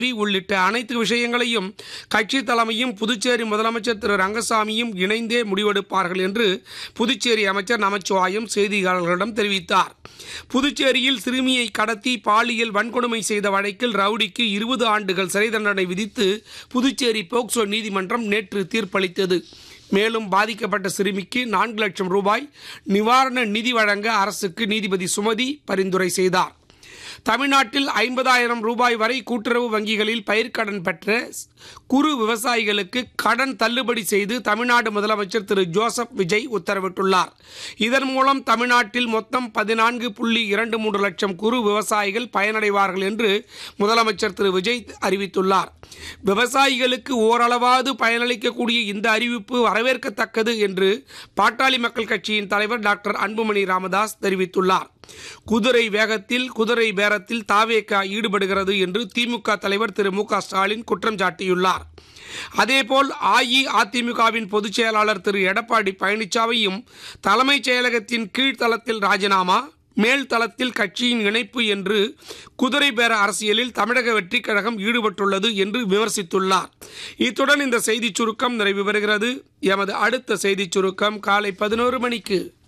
உள்ளிட்ட அனைத்து விஷயங்களையும் கட்சி தலைமையும் புதுச்சேரி முதலமைச்சர் திரு ரங்கசாமியும் இணைந்தே முடிவெடுப்பார்கள் என்று புதுச்சேரி அமைச்சர் நமச்சிவாயம் செய்தியாளர்களிடம் தெரிவித்தார் புதுச்சேரியில் சிறுமியை கடத்தி பாலியல் வன்கொடுமை செய்த வழக்கில் ரவுடிக்கு இருபது ஆண்டுகள் சிறை தண்டனை விதித்து புதுச்சேரி போக்சோ நீதிமன்றம் நேற்று தீர்ப்பளித்தது மேலும் பாதிக்கப்பட்ட சிறுமிக்கு நான்கு லட்சம் ரூபாய் நிவாரண நிதி வழங்க அரசுக்கு நீதிபதி சுமதி பரிந்துரை செய்தார் தமிழ்நாட்டில் ஐம்பதாயிரம் ரூபாய் வரை கூட்டுறவு வங்கிகளில் பயிர்க்கடன் பெற்ற குறு விவசாயிகளுக்கு கடன் தள்ளுபடி செய்து தமிழ்நாடு முதலமைச்சர் திரு ஜோசப் விஜய் உத்தரவிட்டுள்ளார் இதன் மூலம் தமிழ்நாட்டில் மொத்தம் பதினான்கு புள்ளி இரண்டு மூன்று லட்சம் குறு விவசாயிகள் பயனடைவார்கள் என்று முதலமைச்சர் திரு விஜய் அறிவித்துள்ளார் விவசாயிகளுக்கு ஓரளவாவது பயனளிக்கக்கூடிய இந்த அறிவிப்பு வரவேற்கத்தக்கது என்று பாட்டாளி மக்கள் கட்சியின் தலைவர் டாக்டர் அன்புமணி ராமதாஸ் தெரிவித்துள்ளார் குதிரை வேகத்தில் குதிரை பேரத்தில் தாவேகா ஈடுபடுகிறது என்று திமுக தலைவர் திரு மு க ஸ்டாலின் குற்றம் சாட்டியுள்ளார் அதேபோல் அஇஅதிமுகவின் பொதுச் செயலாளர் திரு எடப்பாடி பழனிசாமியும் தலைமைச் செயலகத்தின் கீழ்த்தளத்தில் ராஜினாமா மேல் தளத்தில் கட்சியின் இணைப்பு என்று குதிரை பேர அரசியலில் தமிழக வெற்றிக் கழகம் ஈடுபட்டுள்ளது என்று விமர்சித்துள்ளார் இத்துடன் இந்த செய்திச் சுருக்கம் நிறைவு பெறுகிறது எமது அடுத்த செய்திச் சுருக்கம் காலை பதினோரு மணிக்கு